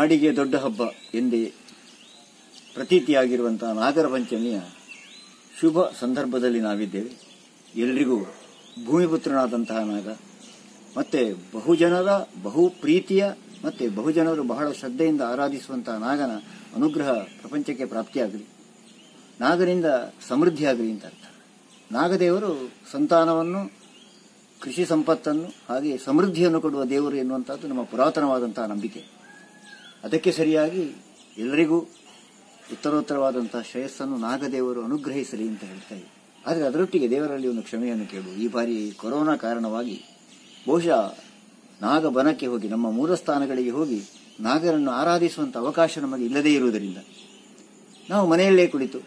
ನಾಡಿಗೆ ದೊಡ್ಡ ಹಬ್ಬ ಎಂದೇ ಪ್ರತೀತಿಯಾಗಿರುವಂತಹ ನಾಗರ ಪಂಚಮಿಯ ಶುಭ ಸಂದರ್ಭದಲ್ಲಿ ನಾವಿದ್ದೇವೆ ಎಲ್ರಿಗೂ ಭೂಮಿಪುತ್ರನಾದಂತಹ ನಾಗ ಮತ್ತೆ ಬಹುಜನರ ಬಹು ಪ್ರೀತಿಯ ಮತ್ತೆ ಬಹುಜನರು ಬಹಳ ಶ್ರದ್ಧೆಯಿಂದ ಆರಾಧಿಸುವಂತಹ ನಾಗನ ಅನುಗ್ರಹ ಪ್ರಪಂಚಕ್ಕೆ ಪ್ರಾಪ್ತಿಯಾಗಲಿ ನಾಗನಿಂದ ಸಮೃದ್ಧಿಯಾಗಲಿ ಅಂತ ಅರ್ಥ ನಾಗದೇವರು ಸಂತಾನವನ್ನು ಕೃಷಿ ಸಂಪತ್ತನ್ನು ಹಾಗೆ ಸಮೃದ್ಧಿಯನ್ನು ಕೊಡುವ ದೇವರು ಎನ್ನುವಂಥದ್ದು ನಮ್ಮ ಪುರಾತನವಾದಂತಹ ನಂಬಿಕೆ ಅದಕ್ಕೆ ಸರಿಯಾಗಿ ಎಲ್ಲರಿಗೂ ಉತ್ತರೋತ್ತರವಾದಂತಹ ಶ್ರೇಯಸ್ಸನ್ನು ನಾಗದೇವರು ಅನುಗ್ರಹಿಸಲಿ ಅಂತ ಹೇಳ್ತಾ ಇದ್ದಾರೆ ಆದರೆ ಅದರೊಟ್ಟಿಗೆ ದೇವರಲ್ಲಿ ಒಂದು ಕ್ಷಮೆಯನ್ನು ಕೇಳು ಈ ಬಾರಿ ಕೊರೋನಾ ಕಾರಣವಾಗಿ ಬಹುಶಃ ನಾಗ ಬನಕ್ಕೆ ಹೋಗಿ ನಮ್ಮ ಮೂಲ ಸ್ಥಾನಗಳಿಗೆ ಹೋಗಿ ನಾಗರನ್ನು ಆರಾಧಿಸುವಂತ ಅವಕಾಶ ನಮಗೆ ಇಲ್ಲದೇ ಇರುವುದರಿಂದ ನಾವು ಮನೆಯಲ್ಲೇ ಕುಳಿತು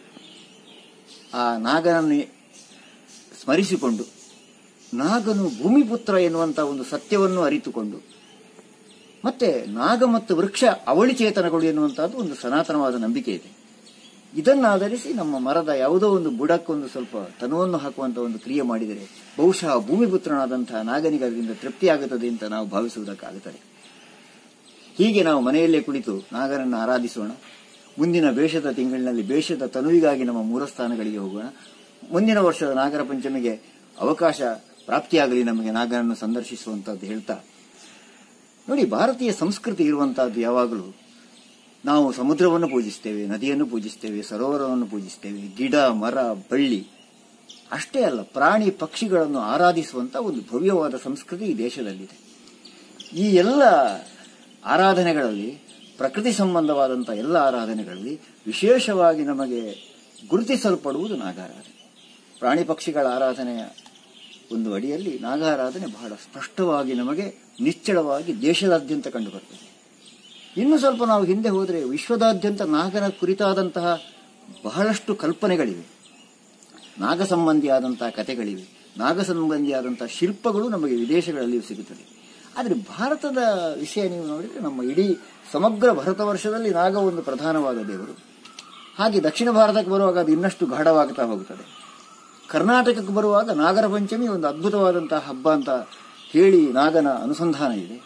ಆ ನಾಗನನ್ನು ಸ್ಮರಿಸಿಕೊಂಡು ನಾಗನು ಭೂಮಿಪುತ್ರ ಎನ್ನುವಂತಹ ಒಂದು ಸತ್ಯವನ್ನು ಅರಿತುಕೊಂಡು ಮತ್ತೆ ನಾಗ ಮತ್ತು ವೃಕ್ಷ ಅವಳಿ ಚೇತನಗಳು ಎನ್ನುವಂತಹದ್ದು ಒಂದು ಸನಾತನವಾದ ನಂಬಿಕೆ ಇದೆ ಇದನ್ನಾಧರಿಸಿ ನಮ್ಮ ಮರದ ಯಾವುದೋ ಒಂದು ಬುಡಕ್ಕೊಂದು ಸ್ವಲ್ಪ ತನುವನ್ನು ಹಾಕುವಂತ ಒಂದು ಕ್ರಿಯೆ ಮಾಡಿದರೆ ಬಹುಶಃ ಭೂಮಿಪುತ್ರನಾದಂತಹ ನಾಗನಿಗೆ ಅದರಿಂದ ತೃಪ್ತಿಯಾಗುತ್ತದೆ ಅಂತ ನಾವು ಭಾವಿಸುವುದಕ್ಕಾಗುತ್ತದೆ ಹೀಗೆ ನಾವು ಮನೆಯಲ್ಲೇ ಕುಳಿತು ನಾಗನನ್ನು ಆರಾಧಿಸೋಣ ಮುಂದಿನ ಬೇಷದ ತಿಂಗಳಿನಲ್ಲಿ ಬೇಷದ ತನುವಿಗಾಗಿ ನಮ್ಮ ಮೂರಸ್ಥಾನಗಳಿಗೆ ಹೋಗೋಣ ಮುಂದಿನ ವರ್ಷದ ನಾಗರ ಪಂಚಮಿಗೆ ಅವಕಾಶ ಪ್ರಾಪ್ತಿಯಾಗಲಿ ನಮಗೆ ನಾಗನನ್ನು ಸಂದರ್ಶಿಸುವಂತದ್ದು ಹೇಳ್ತಾ ನೋಡಿ ಭಾರತೀಯ ಸಂಸ್ಕೃತಿ ಇರುವಂತಹದ್ದು ಯಾವಾಗಲೂ ನಾವು ಸಮುದ್ರವನ್ನು ಪೂಜಿಸ್ತೇವೆ ನದಿಯನ್ನು ಪೂಜಿಸ್ತೇವೆ ಸರೋವರವನ್ನು ಪೂಜಿಸ್ತೇವೆ ಗಿಡ ಮರ ಬಳ್ಳಿ ಅಷ್ಟೇ ಅಲ್ಲ ಪ್ರಾಣಿ ಪಕ್ಷಿಗಳನ್ನು ಆರಾಧಿಸುವಂತ ಒಂದು ಭವ್ಯವಾದ ಸಂಸ್ಕೃತಿ ಈ ದೇಶದಲ್ಲಿದೆ ಈ ಎಲ್ಲ ಆರಾಧನೆಗಳಲ್ಲಿ ಪ್ರಕೃತಿ ಸಂಬಂಧವಾದಂತಹ ಎಲ್ಲ ಆರಾಧನೆಗಳಲ್ಲಿ ವಿಶೇಷವಾಗಿ ನಮಗೆ ಗುರುತಿಸಲ್ಪಡುವುದು ನಾಗಾರಾಧನೆ ಪ್ರಾಣಿ ಪಕ್ಷಿಗಳ ಆರಾಧನೆಯ ಒಂದು ಅಡಿಯಲ್ಲಿ ನಾಗಾರಾಧನೆ ಬಹಳ ಸ್ಪಷ್ಟವಾಗಿ ನಮಗೆ ನಿಚ್ಚಳವಾಗಿ ದೇಶದಾದ್ಯಂತ ಕಂಡುಬರ್ತದೆ ಇನ್ನು ಸ್ವಲ್ಪ ನಾವು ಹಿಂದೆ ಹೋದರೆ ವಿಶ್ವದಾದ್ಯಂತ ನಾಗನ ಕುರಿತಾದಂತಹ ಬಹಳಷ್ಟು ಕಲ್ಪನೆಗಳಿವೆ ನಾಗ ಸಂಬಂಧಿಯಾದಂತಹ ಕಥೆಗಳಿವೆ ನಾಗ ಸಂಬಂಧಿಯಾದಂತಹ ಶಿಲ್ಪಗಳು ನಮಗೆ ವಿದೇಶಗಳಲ್ಲಿಯೂ ಸಿಗುತ್ತದೆ ಆದರೆ ಭಾರತದ ವಿಷಯ ನೀವು ನೋಡಿದರೆ ನಮ್ಮ ಇಡೀ ಸಮಗ್ರ ಭಾರತ ವರ್ಷದಲ್ಲಿ ನಾಗ ಒಂದು ಪ್ರಧಾನವಾದ ದೇವರು ಹಾಗೆ ದಕ್ಷಿಣ ಭಾರತಕ್ಕೆ ಬರುವಾಗ ಅದು ಇನ್ನಷ್ಟು ಗಾಢವಾಗ್ತಾ ಹೋಗುತ್ತದೆ ಕರ್ನಾಟಕಕ್ಕೆ ಬರುವಾಗ ನಾಗರ ಪಂಚಮಿ ಒಂದು ಅದ್ಭುತವಾದಂತಹ ಹಬ್ಬ ಅಂತ ಹೇಳಿ ನಾಗನ ಅನುಸಂಧಾನ ಇದೆ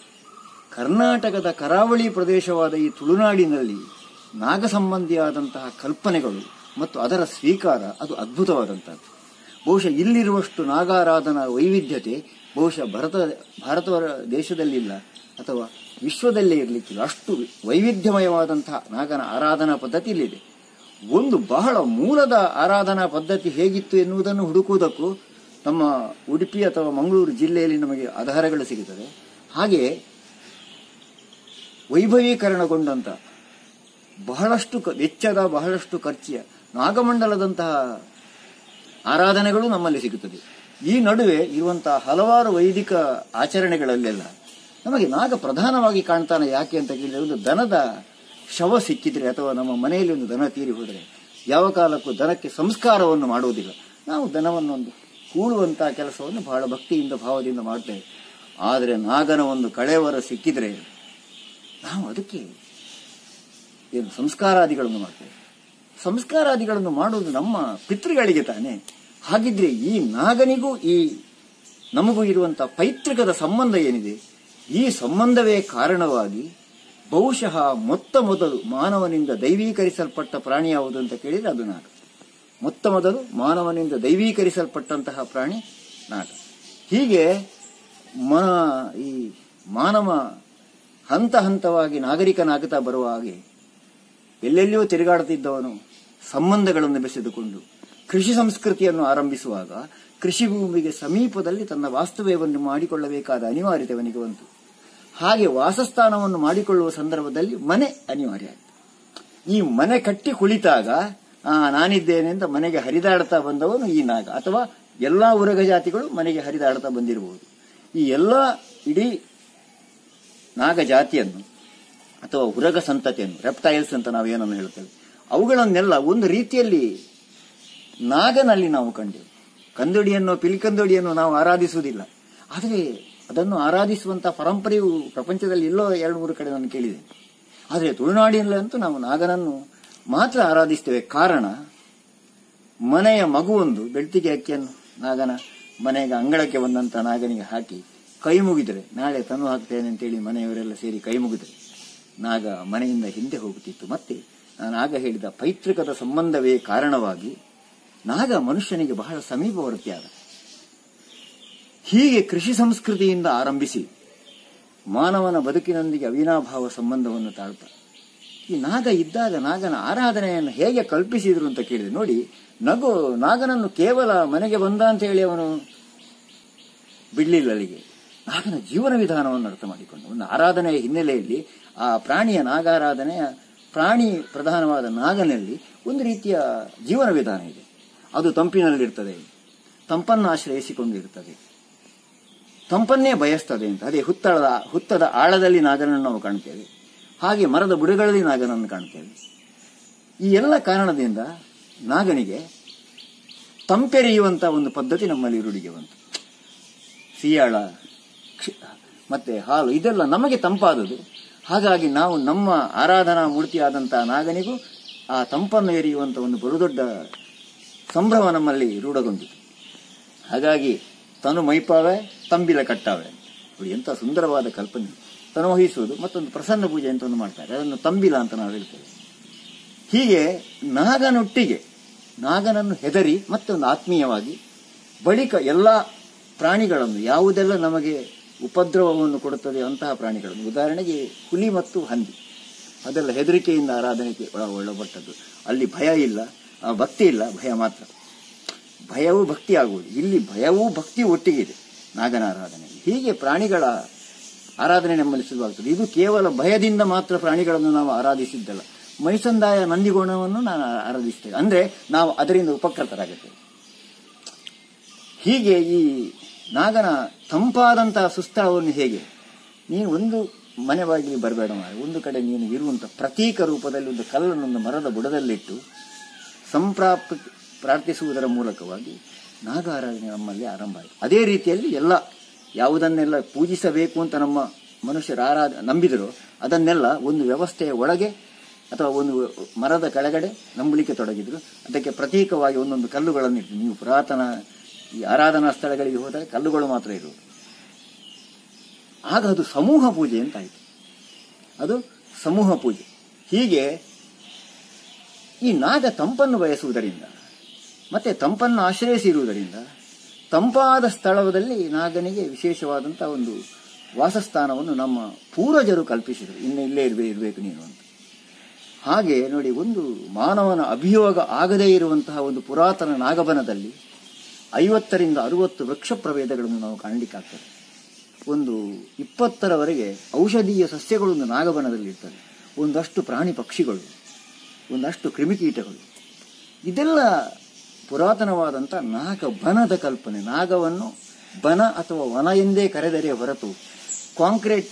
ಕರ್ನಾಟಕದ ಕರಾವಳಿ ಪ್ರದೇಶವಾದ ಈ ತುಳುನಾಡಿನಲ್ಲಿ ನಾಗ ಸಂಬಂಧಿಯಾದಂತಹ ಕಲ್ಪನೆಗಳು ಮತ್ತು ಅದರ ಸ್ವೀಕಾರ ಅದು ಅದ್ಭುತವಾದಂತಹದ್ದು ಬಹುಶಃ ಇಲ್ಲಿರುವಷ್ಟು ನಾಗಾರಾಧನಾ ವೈವಿಧ್ಯತೆ ಬಹುಶಃ ಭಾರತ ಭಾರತ ದೇಶದಲ್ಲಿಲ್ಲ ಅಥವಾ ವಿಶ್ವದಲ್ಲೇ ಇರಲಿಕ್ಕಿಲ್ಲ ಅಷ್ಟು ವೈವಿಧ್ಯಮಯವಾದಂತಹ ನಾಗನ ಆರಾಧನಾ ಪದ್ಧತಿ ಇಲ್ಲಿದೆ ಒಂದು ಬಹಳ ಮೂಲದ ಆರಾಧನಾ ಪದ್ಧತಿ ಹೇಗಿತ್ತು ಎನ್ನುವುದನ್ನು ಹುಡುಕುವುದಕ್ಕೂ ನಮ್ಮ ಉಡುಪಿ ಅಥವಾ ಮಂಗಳೂರು ಜಿಲ್ಲೆಯಲ್ಲಿ ನಮಗೆ ಆಧಾರಗಳು ಸಿಗುತ್ತದೆ ಹಾಗೆ ವೈಭವೀಕರಣಗೊಂಡಂತ ಬಹಳಷ್ಟು ಕ- ವೆಚ್ಚದ ಬಹಳಷ್ಟು ಖರ್ಚಿಯ ನಾಗಮಂಡಲದಂತಹ ಆರಾಧನೆಗಳು ನಮ್ಮಲ್ಲಿ ಸಿಗುತ್ತದೆ ಈ ನಡುವೆ ಇರುವಂತಹ ಹಲವಾರು ವೈದಿಕ ಆಚರಣೆಗಳಲ್ಲೆಲ್ಲ ನಮಗೆ ನಾಗ ಪ್ರಧಾನವಾಗಿ ಕಾಣ್ತಾನೆ ಯಾಕೆ ಅಂತ ಕೇಳಿದ್ರೆ ಒಂದು ದನದ ಶವ ಸಿಕ್ಕಿದ್ರೆ ಅಥವಾ ನಮ್ಮ ಮನೆಯಲ್ಲಿ ಒಂದು ದನ ತೀರಿ ಹೋದರೆ ಯಾವ ಕಾಲಕ್ಕೂ ದನಕ್ಕೆ ಸಂಸ್ಕಾರವನ್ನು ಮಾಡುವುದಿಲ್ಲ ನಾವು ದನವನ್ನು ಒಂದು ಹೂಳುವಂತಹ ಕೆಲಸವನ್ನು ಬಹಳ ಭಕ್ತಿಯಿಂದ ಭಾವದಿಂದ ಮಾಡ್ತೇವೆ ಆದರೆ ನಾಗನ ಒಂದು ಕಳೆವರ ಸಿಕ್ಕಿದ್ರೆ ನಾವು ಅದಕ್ಕೆ ಏನು ಸಂಸ್ಕಾರಾದಿಗಳನ್ನು ಮಾಡ್ತೇವೆ ಸಂಸ್ಕಾರಾದಿಗಳನ್ನು ಮಾಡುವುದು ನಮ್ಮ ಪಿತೃಗಳಿಗೆ ತಾನೆ ಹಾಗಿದ್ರೆ ಈ ನಾಗನಿಗೂ ಈ ನಮಗೂ ಇರುವಂತಹ ಪೈತೃಕದ ಸಂಬಂಧ ಏನಿದೆ ಈ ಸಂಬಂಧವೇ ಕಾರಣವಾಗಿ ಬಹುಶಃ ಮೊತ್ತ ಮೊದಲು ಮಾನವನಿಂದ ದೈವೀಕರಿಸಲ್ಪಟ್ಟ ಪ್ರಾಣಿ ಯಾವುದು ಅಂತ ಕೇಳಿದ್ರೆ ಅದು ನಾಗ ಮೊತ್ತ ಮೊದಲು ಮಾನವನಿಂದ ದೈವೀಕರಿಸಲ್ಪಟ್ಟಂತಹ ಪ್ರಾಣಿ ನಾಗ ಹೀಗೆ ಮ ಈ ಮಾನವ ಹಂತ ಹಂತವಾಗಿ ನಾಗರಿಕನಾಗುತ್ತಾ ಬರುವ ಹಾಗೆ ಎಲ್ಲೆಲ್ಲಿಯೂ ತಿರುಗಾಡುತ್ತಿದ್ದವನು ಸಂಬಂಧಗಳನ್ನು ಬೆಸೆದುಕೊಂಡು ಕೃಷಿ ಸಂಸ್ಕೃತಿಯನ್ನು ಆರಂಭಿಸುವಾಗ ಕೃಷಿ ಭೂಮಿಗೆ ಸಮೀಪದಲ್ಲಿ ತನ್ನ ವಾಸ್ತವ್ಯವನ್ನು ಮಾಡಿಕೊಳ್ಳಬೇಕಾದ ಅನಿವಾರ್ಯತೆ ಅವನಿಗೆ ಬಂತು ಹಾಗೆ ವಾಸಸ್ಥಾನವನ್ನು ಮಾಡಿಕೊಳ್ಳುವ ಸಂದರ್ಭದಲ್ಲಿ ಮನೆ ಅನಿವಾರ್ಯ ಆಯಿತು ಈ ಮನೆ ಕಟ್ಟಿ ಕುಳಿತಾಗ ಆ ನಾನಿದ್ದೇನೆ ಅಂತ ಮನೆಗೆ ಹರಿದಾಡ್ತಾ ಬಂದವನು ಈ ನಾಗ ಅಥವಾ ಎಲ್ಲಾ ಉರಗ ಜಾತಿಗಳು ಮನೆಗೆ ಹರಿದಾಡ್ತಾ ಬಂದಿರಬಹುದು ಈ ಎಲ್ಲಾ ಇಡೀ ನಾಗ ಜಾತಿಯನ್ನು ಅಥವಾ ಉರಗ ಸಂತತಿಯನ್ನು ರೆಪ್ಟೈಲ್ಸ್ ಅಂತ ನಾವು ಏನನ್ನು ಹೇಳ್ತೇವೆ ಅವುಗಳನ್ನೆಲ್ಲ ಒಂದು ರೀತಿಯಲ್ಲಿ ನಾಗನಲ್ಲಿ ನಾವು ಕಂಡೆವು ಕಂದೊಡಿಯನ್ನು ಪಿಲಿಕಂದೊಡಿಯನ್ನು ನಾವು ಆರಾಧಿಸುವುದಿಲ್ಲ ಆದರೆ ಅದನ್ನು ಆರಾಧಿಸುವಂತಹ ಪರಂಪರೆಯು ಪ್ರಪಂಚದಲ್ಲಿ ಎಲ್ಲೋ ಎರಡು ಮೂರು ಕಡೆ ನಾನು ಕೇಳಿದೆ ಆದರೆ ತುಳುನಾಡಿನಲ್ಲಂತೂ ನಾವು ನಾಗನನ್ನು ಮಾತ್ರ ಆರಾಧಿಸ್ತೇವೆ ಕಾರಣ ಮನೆಯ ಮಗುವೊಂದು ಬೆಳ್ತಿಗೆ ಅಕ್ಕಿಯನ್ನು ನಾಗನ ಮನೆಗೆ ಅಂಗಳಕ್ಕೆ ಬಂದಂತ ನಾಗನಿಗೆ ಹಾಕಿ ಕೈ ಮುಗಿದರೆ ನಾಳೆ ತನು ಹಾಕ್ತೇನೆ ಅಂತೇಳಿ ಮನೆಯವರೆಲ್ಲ ಸೇರಿ ಕೈ ಮುಗಿದ್ರೆ ನಾಗ ಮನೆಯಿಂದ ಹಿಂದೆ ಹೋಗುತ್ತಿತ್ತು ಮತ್ತೆ ನಾನು ಆಗ ಹೇಳಿದ ಪೈತೃಕದ ಸಂಬಂಧವೇ ಕಾರಣವಾಗಿ ನಾಗ ಮನುಷ್ಯನಿಗೆ ಬಹಳ ಸಮೀಪವರ್ತಿ ಆದ ಹೀಗೆ ಕೃಷಿ ಸಂಸ್ಕೃತಿಯಿಂದ ಆರಂಭಿಸಿ ಮಾನವನ ಬದುಕಿನೊಂದಿಗೆ ಅವಿನಾಭಾವ ಸಂಬಂಧವನ್ನು ತಾಳ್ತ ಈ ನಾಗ ಇದ್ದಾಗ ನಾಗನ ಆರಾಧನೆಯನ್ನು ಹೇಗೆ ಕಲ್ಪಿಸಿದ್ರು ಅಂತ ಕೇಳಿದೆ ನೋಡಿ ನಗು ನಾಗನನ್ನು ಕೇವಲ ಮನೆಗೆ ಬಂದ ಅಂತ ಹೇಳಿ ಅವನು ಬಿಡ್ಲಿಲ್ಲ ಅಲ್ಲಿಗೆ ನಾಗನ ಜೀವನ ವಿಧಾನವನ್ನು ಅರ್ಥ ಮಾಡಿಕೊಂಡು ಒಂದು ಆರಾಧನೆಯ ಹಿನ್ನೆಲೆಯಲ್ಲಿ ಆ ಪ್ರಾಣಿಯ ನಾಗಾರಾಧನೆಯ ಪ್ರಾಣಿ ಪ್ರಧಾನವಾದ ನಾಗನಲ್ಲಿ ಒಂದು ರೀತಿಯ ಜೀವನ ವಿಧಾನ ಇದೆ ಅದು ತಂಪಿನಲ್ಲಿರ್ತದೆ ತಂಪನ್ನು ಆಶ್ರಯಿಸಿಕೊಂಡಿರ್ತದೆ ತಂಪನ್ನೇ ಬಯಸ್ತದೆ ಅಂತ ಅದೇ ಹುತ್ತಳದ ಹುತ್ತದ ಆಳದಲ್ಲಿ ನಾಗನನ್ನು ನಾವು ಕಾಣ್ತೇವೆ ಹಾಗೆ ಮರದ ಬುಡಗಳಲ್ಲಿ ನಾಗನನ್ನು ಕಾಣ್ತೇವೆ ಈ ಎಲ್ಲ ಕಾರಣದಿಂದ ನಾಗನಿಗೆ ತಂಪೆರೆಯುವಂತ ಒಂದು ಪದ್ಧತಿ ನಮ್ಮಲ್ಲಿ ರೂಢಿಗೆ ಬಂತು ಸಿಯಾಳ ಕ್ಷಿ- ಮತ್ತೆ ಹಾಲು ಇದೆಲ್ಲ ನಮಗೆ ತಂಪಾದುದು ಹಾಗಾಗಿ ನಾವು ನಮ್ಮ ಆರಾಧನಾ ಮೂರ್ತಿಯಾದಂತಹ ನಾಗನಿಗೂ ಆ ತಂಪನ್ನು ಎರೆಯುವಂತ ಒಂದು ಬಹುದೊಡ್ಡ ಸಂಭ್ರಮ ನಮ್ಮಲ್ಲಿ ರೂಢಗೊಂಡಿತು ಹಾಗಾಗಿ ತನು ಮೈಪಾವೆ ತಂಬಿಲ ಕಟ್ಟಾವೆ ನೋಡಿ ಎಂತ ಸುಂದರವಾದ ಕಲ್ಪನೆ ತನು ವಹಿಸುವುದು ಮತ್ತೊಂದು ಪ್ರಸನ್ನ ಪೂಜೆ ಅಂತ ಒಂದು ಮಾಡ್ತಾರೆ ಅದನ್ನು ತಂಬಿಲ ಅಂತ ನಾವು ಹೇಳ್ತೇವೆ ಹೀಗೆ ನಾಗನೊಟ್ಟಿಗೆ ನಾಗನನ್ನು ಹೆದರಿ ಮತ್ತೊಂದು ಆತ್ಮೀಯವಾಗಿ ಬಳಿಕ ಎಲ್ಲ ಪ್ರಾಣಿಗಳನ್ನು ಯಾವುದೆಲ್ಲ ನಮಗೆ ಉಪದ್ರವವನ್ನು ಕೊಡುತ್ತದೆ ಅಂತಹ ಪ್ರಾಣಿಗಳನ್ನು ಉದಾಹರಣೆಗೆ ಹುಲಿ ಮತ್ತು ಹಂದಿ ಅದೆಲ್ಲ ಹೆದರಿಕೆಯಿಂದ ಆರಾಧನೆಗೆ ಒಳ- ಒಳಪಟ್ಟದ್ದು ಅಲ್ಲಿ ಭಯ ಇಲ್ಲ ಆ ಭಕ್ತಿ ಇಲ್ಲ ಭಯ ಮಾತ್ರ ಭಯವೂ ಭಕ್ತಿ ಆಗುವುದು ಇಲ್ಲಿ ಭಯವೂ ಭಕ್ತಿ ಒಟ್ಟಿಗಿದೆ ನಾಗನ ಆರಾಧನೆ ಹೀಗೆ ಪ್ರಾಣಿಗಳ ಆರಾಧನೆ ನಮ್ಮಲ್ಲಿ ಶುರುವಾಗ್ತದೆ ಇದು ಕೇವಲ ಭಯದಿಂದ ಮಾತ್ರ ಪ್ರಾಣಿಗಳನ್ನು ನಾವು ಆರಾಧಿಸಿದ್ದಲ್ಲ ಮೈಸಂದಾಯ ನಂದಿಗೋಣವನ್ನು ನಾನು ಆರಾಧಿಸ್ತೇವೆ ಅಂದ್ರೆ ನಾವು ಅದರಿಂದ ಉಪಕೃತರಾಗುತ್ತೇವೆ ಹೀಗೆ ಈ ನಾಗನ ತಂಪಾದಂತಹ ಸುಸ್ಥಳವನ್ನು ಹೇಗೆ ನೀನು ಒಂದು ಮನೆ ಬಾಗಿಲಿಗೆ ಬರಬೇಡ ಮಾರೆ ಒಂದು ಕಡೆ ನೀನು ಇರುವಂತ ಪ್ರತೀಕ ರೂಪದಲ್ಲಿ ಒಂದು ಕಲ್ಲನ್ನು ಒಂದು ಮರದ ಬುಡದಲ್ಲಿಟ್ಟು ಸಂಪ್ರಾಪ್ ಪ್ರಾರ್ಥಿಸುವುದರ ಮೂಲಕವಾಗಿ ನಾಗ ಆರಾಧನೆ ನಮ್ಮಲ್ಲಿ ಆರಂಭ ಆಯಿತು ಅದೇ ರೀತಿಯಲ್ಲಿ ಎಲ್ಲ ಯಾವುದನ್ನೆಲ್ಲ ಪೂಜಿಸಬೇಕು ಅಂತ ನಮ್ಮ ಮನುಷ್ಯರು ಆರಾಧ ನಂಬಿದರೋ ಅದನ್ನೆಲ್ಲ ಒಂದು ವ್ಯವಸ್ಥೆಯ ಒಳಗೆ ಅಥವಾ ಒಂದು ಮರದ ಕೆಳಗಡೆ ನಂಬಲಿಕ್ಕೆ ತೊಡಗಿದ್ರು ಅದಕ್ಕೆ ಪ್ರತೀಕವಾಗಿ ಒಂದೊಂದು ಕಲ್ಲುಗಳನ್ನು ಇಟ್ಟು ನೀವು ಪುರಾತನ ಈ ಆರಾಧನಾ ಸ್ಥಳಗಳಿಗೆ ಹೋದರೆ ಕಲ್ಲುಗಳು ಮಾತ್ರ ಇರುವುದು ಆಗ ಅದು ಸಮೂಹ ಪೂಜೆ ಅಂತ ಆಯಿತು ಅದು ಸಮೂಹ ಪೂಜೆ ಹೀಗೆ ಈ ನಾಗ ತಂಪನ್ನು ಬಯಸುವುದರಿಂದ ಮತ್ತೆ ತಂಪನ್ನು ಆಶ್ರಯಿಸಿರುವುದರಿಂದ ತಂಪಾದ ಸ್ಥಳದಲ್ಲಿ ನಾಗನಿಗೆ ವಿಶೇಷವಾದಂತಹ ಒಂದು ವಾಸಸ್ಥಾನವನ್ನು ನಮ್ಮ ಪೂರ್ವಜರು ಕಲ್ಪಿಸಿದರು ಇನ್ನು ಇಲ್ಲೇ ಇರ್ಬೇ ಇರಬೇಕು ನೀನು ಅಂತ ಹಾಗೆ ನೋಡಿ ಒಂದು ಮಾನವನ ಅಭಿಯೋಗ ಆಗದೇ ಇರುವಂತಹ ಒಂದು ಪುರಾತನ ನಾಗಬನದಲ್ಲಿ ಐವತ್ತರಿಂದ ಅರುವತ್ತು ವೃಕ್ಷ ಪ್ರಭೇದಗಳನ್ನು ನಾವು ಕಾಣಲಿಕ್ಕಾಗ್ತದೆ ಒಂದು ಇಪ್ಪತ್ತರವರೆಗೆ ಔಷಧೀಯ ಸಸ್ಯಗಳು ಒಂದು ನಾಗಬನದಲ್ಲಿ ಇರ್ತದೆ ಒಂದಷ್ಟು ಪ್ರಾಣಿ ಪಕ್ಷಿಗಳು ಒಂದಷ್ಟು ಕ್ರಿಮಿಕೀಟಗಳು ಇದೆಲ್ಲ ಪುರಾತನವಾದಂಥ ನಾಗಬನದ ಕಲ್ಪನೆ ನಾಗವನ್ನು ಬನ ಅಥವಾ ವನ ಎಂದೇ ಕರೆದರೆ ಹೊರತು ಕಾಂಕ್ರೀಟ್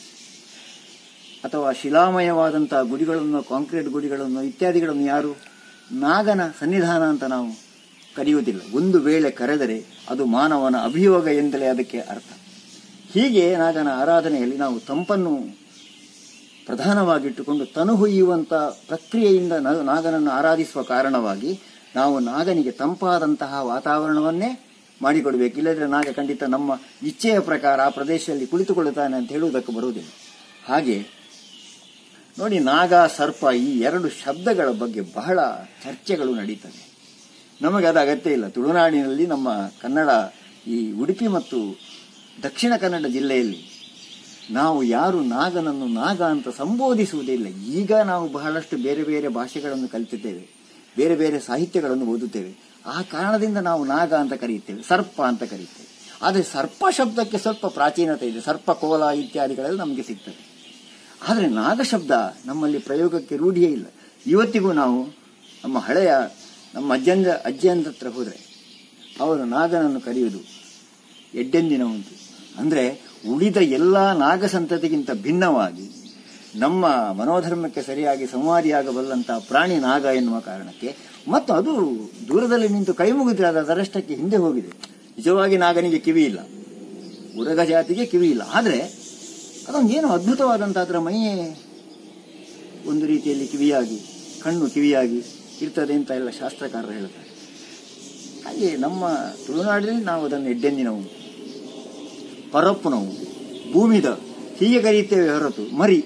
ಅಥವಾ ಶಿಲಾಮಯವಾದಂತಹ ಗುಡಿಗಳನ್ನು ಕಾಂಕ್ರೀಟ್ ಗುಡಿಗಳನ್ನು ಇತ್ಯಾದಿಗಳನ್ನು ಯಾರು ನಾಗನ ಸನ್ನಿಧಾನ ಅಂತ ನಾವು ಕರೆಯುವುದಿಲ್ಲ ಒಂದು ವೇಳೆ ಕರೆದರೆ ಅದು ಮಾನವನ ಅಭಿಯೋಗ ಎಂದಲೇ ಅದಕ್ಕೆ ಅರ್ಥ ಹೀಗೆ ನಾಗನ ಆರಾಧನೆಯಲ್ಲಿ ನಾವು ತಂಪನ್ನು ಪ್ರಧಾನವಾಗಿಟ್ಟುಕೊಂಡು ತನು ಹೊಯ್ಯುವಂತ ಪ್ರಕ್ರಿಯೆಯಿಂದ ನ- ನಾಗನನ್ನು ಆರಾಧಿಸುವ ಕಾರಣವಾಗಿ ನಾವು ನಾಗನಿಗೆ ತಂಪಾದಂತಹ ವಾತಾವರಣವನ್ನೇ ಮಾಡಿಕೊಡ್ಬೇಕು ಇಲ್ಲದ್ರೆ ನಾಗ ಖಂಡಿತ ನಮ್ಮ ಇಚ್ಛೆಯ ಪ್ರಕಾರ ಆ ಪ್ರದೇಶದಲ್ಲಿ ಕುಳಿತುಕೊಳ್ಳುತ್ತಾನೆ ಅಂತ ಹೇಳುವುದಕ್ಕೆ ಬರುವುದಿಲ್ಲ ಹಾಗೆ ನೋಡಿ ನಾಗ ಸರ್ಪ ಈ ಎರಡು ಶಬ್ದಗಳ ಬಗ್ಗೆ ಬಹಳ ಚರ್ಚೆಗಳು ನಡೀತವೆ ನಮಗೆ ಅದು ಅಗತ್ಯ ಇಲ್ಲ ತುಳುನಾಡಿನಲ್ಲಿ ನಮ್ಮ ಕನ್ನಡ ಈ ಉಡುಪಿ ಮತ್ತು ದಕ್ಷಿಣ ಕನ್ನಡ ಜಿಲ್ಲೆಯಲ್ಲಿ ನಾವು ಯಾರು ನಾಗನನ್ನು ನಾಗ ಅಂತ ಸಂಬೋಧಿಸುವುದೇ ಇಲ್ಲ ಈಗ ನಾವು ಬಹಳಷ್ಟು ಬೇರೆ ಬೇರೆ ಭಾಷೆಗಳನ್ನು ಕಲಿತಿದ್ದೇವೆ ಬೇರೆ ಬೇರೆ ಸಾಹಿತ್ಯಗಳನ್ನು ಓದುತ್ತೇವೆ ಆ ಕಾರಣದಿಂದ ನಾವು ನಾಗ ಅಂತ ಕರೆಯುತ್ತೇವೆ ಸರ್ಪ ಅಂತ ಕರೆಯುತ್ತೇವೆ ಆದರೆ ಸರ್ಪ ಶಬ್ದಕ್ಕೆ ಸ್ವಲ್ಪ ಪ್ರಾಚೀನತೆ ಇದೆ ಸರ್ಪ ಕೋಲ ಇತ್ಯಾದಿಗಳೆಲ್ಲ ನಮಗೆ ಸಿಗ್ತದೆ ಆದರೆ ನಾಗ ಶಬ್ದ ನಮ್ಮಲ್ಲಿ ಪ್ರಯೋಗಕ್ಕೆ ರೂಢಿಯೇ ಇಲ್ಲ ಇವತ್ತಿಗೂ ನಾವು ನಮ್ಮ ಹಳೆಯ ನಮ್ಮ ಅಜ್ಜಂದ ಅಜ್ಜಿಯಂದ ಹತ್ರ ಹೋದರೆ ಅವರು ನಾಗನನ್ನು ಕರೆಯುವುದು ಎಡ್ಡೆಂದಿನ ಉಂಟು ಅಂದ್ರೆ ಉಳಿದ ಎಲ್ಲ ನಾಗ ಸಂತತಿಗಿಂತ ಭಿನ್ನವಾಗಿ ನಮ್ಮ ಮನೋಧರ್ಮಕ್ಕೆ ಸರಿಯಾಗಿ ಸಂವಾದಿಯಾಗಬಲ್ಲಂತಹ ಪ್ರಾಣಿ ನಾಗ ಎನ್ನುವ ಕಾರಣಕ್ಕೆ ಮತ್ತು ಅದು ದೂರದಲ್ಲಿ ನಿಂತು ಕೈ ಮುಗಿದ್ರೆ ಅದು ಅದರಷ್ಟಕ್ಕೆ ಹಿಂದೆ ಹೋಗಿದೆ ನಿಜವಾಗಿ ನಾಗನಿಗೆ ಕಿವಿ ಇಲ್ಲ ಉರಗ ಜಾತಿಗೆ ಕಿವಿ ಇಲ್ಲ ಆದರೆ ಅದೊಂದೇನು ಅದ್ಭುತವಾದಂತಹ ಅದರ ಮೈಯೇ ಒಂದು ರೀತಿಯಲ್ಲಿ ಕಿವಿಯಾಗಿ ಕಣ್ಣು ಕಿವಿಯಾಗಿ ಇರ್ತದೆ ಅಂತ ಎಲ್ಲ ಶಾಸ್ತ್ರಕಾರರು ಹೇಳ್ತಾರೆ ಹಾಗೆ ನಮ್ಮ ತುಳುನಾಡಿನಲ್ಲಿ ನಾವು ಅದನ್ನು ಎಡ್ಡೆಂದಿನವು ಪರಪ್ಪನವು ಭೂಮಿದ ಹೀಗೆ ಕರೆಯುತ್ತೇವೆ ಹೊರತು ಮರಿ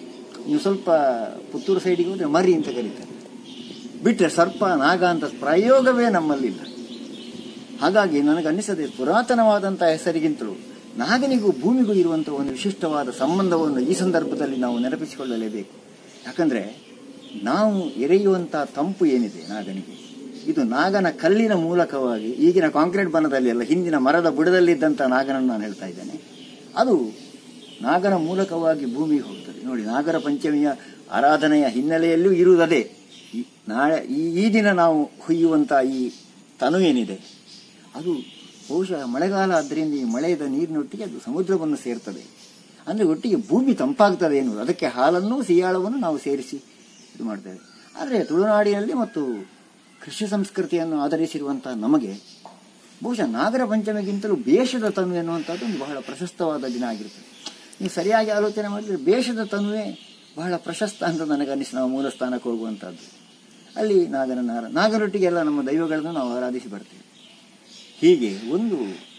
ನೀವು ಸ್ವಲ್ಪ ಪುತ್ತೂರು ಸೈಡಿಗೆ ಹೋದ್ರೆ ಮರಿ ಅಂತ ಕರೀತಾರೆ ಬಿಟ್ಟರೆ ಸರ್ಪ ನಾಗ ಅಂತ ಪ್ರಯೋಗವೇ ನಮ್ಮಲ್ಲಿಲ್ಲ ಹಾಗಾಗಿ ನನಗನ್ನಿಸದೆ ಪುರಾತನವಾದಂತಹ ಹೆಸರಿಗಿಂತಲೂ ನಾಗನಿಗೂ ಭೂಮಿಗೂ ಇರುವಂತಹ ಒಂದು ವಿಶಿಷ್ಟವಾದ ಸಂಬಂಧವನ್ನು ಈ ಸಂದರ್ಭದಲ್ಲಿ ನಾವು ನೆನಪಿಸಿಕೊಳ್ಳಲೇಬೇಕು ಯಾಕಂದ್ರೆ ನಾವು ಎರೆಯುವಂತಹ ತಂಪು ಏನಿದೆ ನಾಗನಿಗೆ ಇದು ನಾಗನ ಕಲ್ಲಿನ ಮೂಲಕವಾಗಿ ಈಗಿನ ಕಾಂಕ್ರೀಟ್ ಬನದಲ್ಲಿ ಅಲ್ಲ ಹಿಂದಿನ ಮರದ ಬುಡದಲ್ಲಿದ್ದಂತಹ ನಾಗನನ್ನು ನಾನು ಹೇಳ್ತಾ ಇದ್ದೇನೆ ಅದು ನಾಗನ ಮೂಲಕವಾಗಿ ಭೂಮಿಗೆ ಹೋಗ್ತದೆ ನೋಡಿ ನಾಗರ ಪಂಚಮಿಯ ಆರಾಧನೆಯ ಹಿನ್ನೆಲೆಯಲ್ಲೂ ಇರುವುದದೇ ಈ- ನಾಳೆ ಈ ಈ ದಿನ ನಾವು ಹುಯ್ಯುವಂತ ಈ ತನು ಏನಿದೆ ಅದು ಬಹುಶಃ ಮಳೆಗಾಲ ಆದ್ದರಿಂದ ಈ ಮಳೆಯದ ನೀರಿನೊಟ್ಟಿಗೆ ಅದು ಸಮುದ್ರವನ್ನು ಸೇರ್ತದೆ ಅಂದ್ರೆ ಒಟ್ಟಿಗೆ ಭೂಮಿ ತಂಪಾಗ್ತದೆ ಎನ್ನುವುದು ಅದಕ್ಕೆ ಹಾಲನ್ನು ಸಿಯಾಳವನ್ನು ನಾವು ಸೇರಿಸಿ ಇದು ಮಾಡ್ತೇವೆ ಆದರೆ ತುಳುನಾಡಿನಲ್ಲಿ ಮತ್ತು ಕೃಷಿ ಸಂಸ್ಕೃತಿಯನ್ನು ಆಧರಿಸಿರುವಂತಹ ನಮಗೆ ಬಹುಶಃ ನಾಗರ ಪಂಚಮಿಗಿಂತಲೂ ಬೇಷದ ತನು ಎನ್ನುವಂಥದ್ದು ಒಂದು ಬಹಳ ಪ್ರಶಸ್ತವಾದ ದಿನ ಆಗಿರ್ತದೆ ನೀವು ಸರಿಯಾಗಿ ಆಲೋಚನೆ ಮಾಡಿದ್ರೆ ಬೇಷದ ತನುವೇ ಬಹಳ ಪ್ರಶಸ್ತ ಅಂತ ನನಗೆ ಅನ್ನಿಸಿ ನಾವು ಮೂಲ ಸ್ಥಾನಕ್ಕೆ ಹೋಗುವಂತಹದ್ದು ಅಲ್ಲಿ ನಾಗನ ನಾರ ನಾಗರೊಟ್ಟಿಗೆ ಎಲ್ಲ ನಮ್ಮ ದೈವಗಳನ್ನು ನಾವು ಆರಾಧಿಸಿ ಬರ್ತೇವೆ ಹೀಗೆ ಒಂದು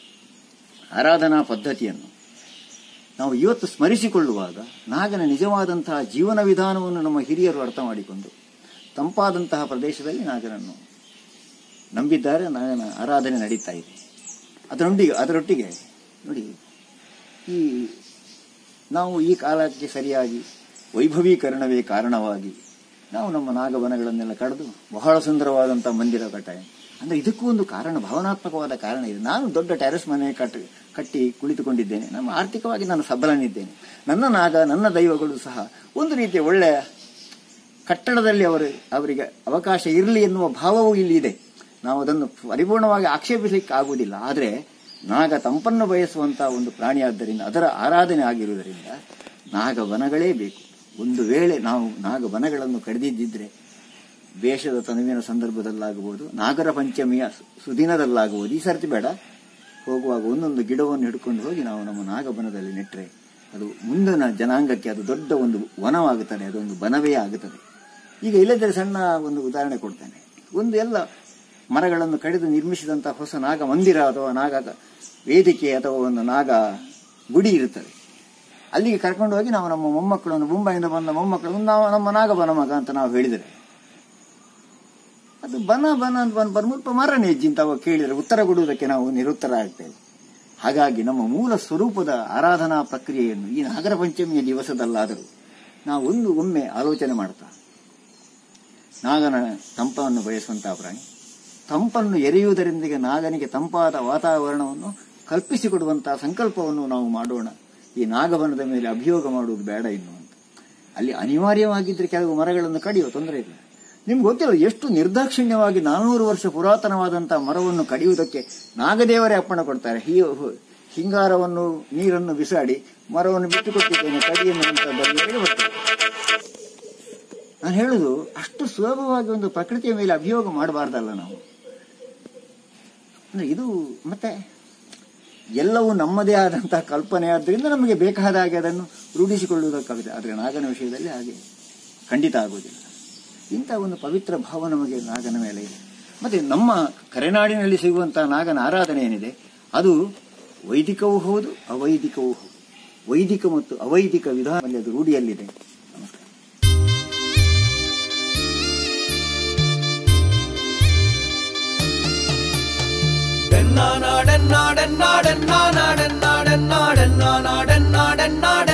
ಆರಾಧನಾ ಪದ್ಧತಿಯನ್ನು ನಾವು ಇವತ್ತು ಸ್ಮರಿಸಿಕೊಳ್ಳುವಾಗ ನಾಗನ ನಿಜವಾದಂತಹ ಜೀವನ ವಿಧಾನವನ್ನು ನಮ್ಮ ಹಿರಿಯರು ಅರ್ಥ ಮಾಡಿಕೊಂಡು ತಂಪಾದಂತಹ ಪ್ರದೇಶದಲ್ಲಿ ನಾಗನನ್ನು ನಂಬಿದ್ದಾರೆ ನಾಗನ ಆರಾಧನೆ ನಡೀತಾ ಇದೆ ಅದರೊಂದಿಗೆ ಅದರೊಟ್ಟಿಗೆ ನೋಡಿ ಈ ನಾವು ಈ ಕಾಲಕ್ಕೆ ಸರಿಯಾಗಿ ವೈಭವೀಕರಣವೇ ಕಾರಣವಾಗಿ ನಾವು ನಮ್ಮ ನಾಗವನಗಳನ್ನೆಲ್ಲ ಕಡಿದು ಬಹಳ ಸುಂದರವಾದಂಥ ಮಂದಿರ ಕಟ್ಟಾಯ ಅಂದ್ರೆ ಇದಕ್ಕೂ ಒಂದು ಕಾರಣ ಭಾವನಾತ್ಮಕವಾದ ಕಾರಣ ಇದೆ ನಾನು ದೊಡ್ಡ ಟೆರೆಸ್ ಮನೆ ಕಟ್ಟ ಕಟ್ಟಿ ಕುಳಿತುಕೊಂಡಿದ್ದೇನೆ ನಮ್ಮ ಆರ್ಥಿಕವಾಗಿ ನಾನು ಸಬಲನಿದ್ದೇನೆ ನನ್ನ ನಾಗ ನನ್ನ ದೈವಗಳು ಸಹ ಒಂದು ರೀತಿಯ ಒಳ್ಳೆಯ ಕಟ್ಟಡದಲ್ಲಿ ಅವರು ಅವರಿಗೆ ಅವಕಾಶ ಇರಲಿ ಎನ್ನುವ ಭಾವವೂ ಇಲ್ಲಿ ಇದೆ ನಾವು ಅದನ್ನು ಪರಿಪೂರ್ಣವಾಗಿ ಆಕ್ಷೇಪಿಸಲಿಕ್ಕೆ ಆಗುವುದಿಲ್ಲ ಆದರೆ ನಾಗ ತಂಪನ್ನು ಬಯಸುವಂತಹ ಒಂದು ಪ್ರಾಣಿಯಾದ್ದರಿಂದ ಅದರ ಆರಾಧನೆ ಆಗಿರುವುದರಿಂದ ನಾಗವನಗಳೇ ಬೇಕು ಒಂದು ವೇಳೆ ನಾವು ನಾಗವನಗಳನ್ನು ಕಡಿದಿದ್ದಿದ್ರೆ ವೇಷದ ತನುವಿನ ಸಂದರ್ಭದಲ್ಲಾಗಬಹುದು ನಾಗರ ಪಂಚಮಿಯ ಸು- ಸುದಿನದಲ್ಲಾಗಬಹುದು ಈ ಸರ್ತಿ ಬೇಡ ಹೋಗುವಾಗ ಒಂದೊಂದು ಗಿಡವನ್ನು ಹಿಡ್ಕೊಂಡು ಹೋಗಿ ನಾವು ನಮ್ಮ ನಾಗವನದಲ್ಲಿ ನೆಟ್ಟರೆ ಅದು ಮುಂದಿನ ಜನಾಂಗಕ್ಕೆ ಅದು ದೊಡ್ಡ ಒಂದು ವನವಾಗುತ್ತದೆ ಅದೊಂದು ಬನವೇ ಆಗುತ್ತದೆ ಈಗ ಇಲ್ಲದ್ರೆ ಸಣ್ಣ ಒಂದು ಉದಾಹರಣೆ ಕೊಡ್ತೇನೆ ಒಂದು ಎಲ್ಲ ಮರಗಳನ್ನು ಕಡಿದು ನಿರ್ಮಿಸಿದಂತಹ ಹೊಸ ನಾಗ ಮಂದಿರ ಅಥವಾ ನಾಗ ವೇದಿಕೆ ಅಥವಾ ಒಂದು ನಾಗ ಗುಡಿ ಇರುತ್ತದೆ ಅಲ್ಲಿಗೆ ಕರ್ಕೊಂಡು ಹೋಗಿ ನಾವು ನಮ್ಮ ಮೊಮ್ಮಕ್ಕಳನ್ನು ಮುಂಬೈಯಿಂದ ಬಂದ ಮೊಮ್ಮಕ್ಕಳನ್ನು ನಾವು ನಮ್ಮ ನಾಗಬನ ಮಗ ಅಂತ ನಾವು ಹೇಳಿದರೆ ಅದು ಬನ ಬನ ಅಂತ ಬಂದು ಬರ್ಮುಲ್ಪ ಮರ ನೆಜ್ಜಿ ಅಂತ ಅವಾಗ ಕೇಳಿದರೆ ಉತ್ತರ ಕೊಡುವುದಕ್ಕೆ ನಾವು ನಿರುತ್ತರ ಆಗ್ತೇವೆ ಹಾಗಾಗಿ ನಮ್ಮ ಮೂಲ ಸ್ವರೂಪದ ಆರಾಧನಾ ಪ್ರಕ್ರಿಯೆಯನ್ನು ಈ ನಾಗರ ಪಂಚಮಿಯ ದಿವಸದಲ್ಲಾದರೂ ನಾವು ಒಂದು ಒಮ್ಮೆ ಆಲೋಚನೆ ಮಾಡ್ತಾ ನಾಗನ ತಂಪವನ್ನು ಬಯಸುವಂತಹ ಪ್ರಾಣಿ ತಂಪನ್ನು ಎರೆಯುವುದರೊಂದಿಗೆ ನಾಗನಿಗೆ ತಂಪಾದ ವಾತಾವರಣವನ್ನು ಕಲ್ಪಿಸಿಕೊಡುವಂತಹ ಸಂಕಲ್ಪವನ್ನು ನಾವು ಮಾಡೋಣ ಈ ನಾಗವನದ ಮೇಲೆ ಅಭಿಯೋಗ ಮಾಡುವುದು ಬೇಡ ಇನ್ನು ಅಂತ ಅಲ್ಲಿ ಅನಿವಾರ್ಯವಾಗಿದ್ದರೆ ಕೆಲವು ಮರಗಳನ್ನು ಕಡಿಯುವ ತೊಂದರೆ ಇಲ್ಲ ನಿಮ್ಗೆ ಗೊತ್ತಿಲ್ಲ ಎಷ್ಟು ನಿರ್ದಾಕ್ಷಿಣ್ಯವಾಗಿ ನಾನೂರು ವರ್ಷ ಪುರಾತನವಾದಂತಹ ಮರವನ್ನು ಕಡಿಯುವುದಕ್ಕೆ ನಾಗದೇವರೇ ಅಪ್ಪಣೆ ಕೊಡ್ತಾರೆ ಹೀ ಹಿಂಗಾರವನ್ನು ನೀರನ್ನು ಬಿಸಾಡಿ ಮರವನ್ನು ಬಿಟ್ಟುಕೊಟ್ಟಿದ್ದೇನೆ ಕಡಿ ಎನ್ನುವಂಥದ್ದನ್ನು ಹೇಳಿ ಬರ್ತದೆ ನಾನು ಹೇಳುದು ಅಷ್ಟು ಸುಲಭವಾಗಿ ಒಂದು ಪ್ರಕೃತಿಯ ಮೇಲೆ ಅಭಿಯೋಗ ಮಾಡಬಾರ್ದಲ್ಲ ನಾವು ಅಂದ್ರೆ ಇದು ಮತ್ತೆ ಎಲ್ಲವೂ ನಮ್ಮದೇ ಆದಂತಹ ಕಲ್ಪನೆ ಆದ್ದರಿಂದ ನಮಗೆ ಬೇಕಾದ ಹಾಗೆ ಅದನ್ನು ರೂಢಿಸಿಕೊಳ್ಳುವುದಕ್ಕಾಗುತ್ತೆ ಆದರೆ ನಾಗನ ವಿಷಯದಲ್ಲಿ ಹಾಗೆ ಖಂಡಿತ ಆಗುವುದಿಲ್ಲ ಇಂಥ ಒಂದು ಪವಿತ್ರ ಭಾವ ನಮಗೆ ನಾಗನ ಮೇಲೆ ಇದೆ ಮತ್ತೆ ನಮ್ಮ ಕರೆನಾಡಿನಲ್ಲಿ ಸಿಗುವಂತಹ ನಾಗನ ಆರಾಧನೆ ಏನಿದೆ ಅದು ವೈದಿಕವೂ ಹೌದು ಅವೈದಿಕವೂ ಹೌದು ವೈದಿಕ ಮತ್ತು ಅವೈದಿಕ ವಿಧಾನದಲ್ಲಿ ಅದು ರೂಢಿಯಲ್ಲಿದೆ ನಮಸ್ಕಾರ ഡെന്നാനാടെന്നാടെന്നാടെന്നാനാടെന്നാടെന്നാടെന്നാടെന്നാടെന്നാടെന്നാടെ